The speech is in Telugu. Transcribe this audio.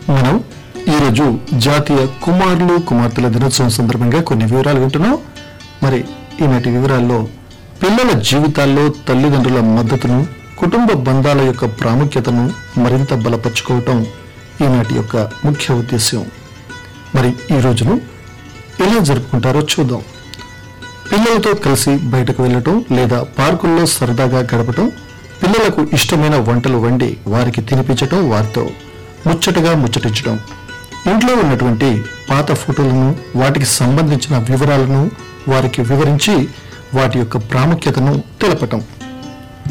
మనం ఈరోజు జాతీయ కుమారులు కుమార్తెల దినోత్సవం సందర్భంగా కొన్ని వివరాలు వింటున్నాం మరి ఈనాటి వివరాల్లో పిల్లల జీవితాల్లో తల్లిదండ్రుల మద్దతును కుటుంబ బంధాల యొక్క ప్రాముఖ్యతను మరింత బలపరుచుకోవటం ఈనాటి యొక్క ముఖ్య ఉద్దేశ్యం మరి ఈ రోజును ఎలా జరుపుకుంటారో చూద్దాం పిల్లలతో కలిసి బయటకు వెళ్ళటం లేదా పార్కుల్లో సరదాగా గడపటం పిల్లలకు ఇష్టమైన వంటలు వండి వారికి తినిపించటం వారితో ముచ్చటగా ముచ్చటించడం ఇంట్లో ఉన్నటువంటి పాత ఫోటోలను వాటికి సంబంధించిన వివరాలను వారికి వివరించి వాటి యొక్క ప్రాముఖ్యతను తెలపటం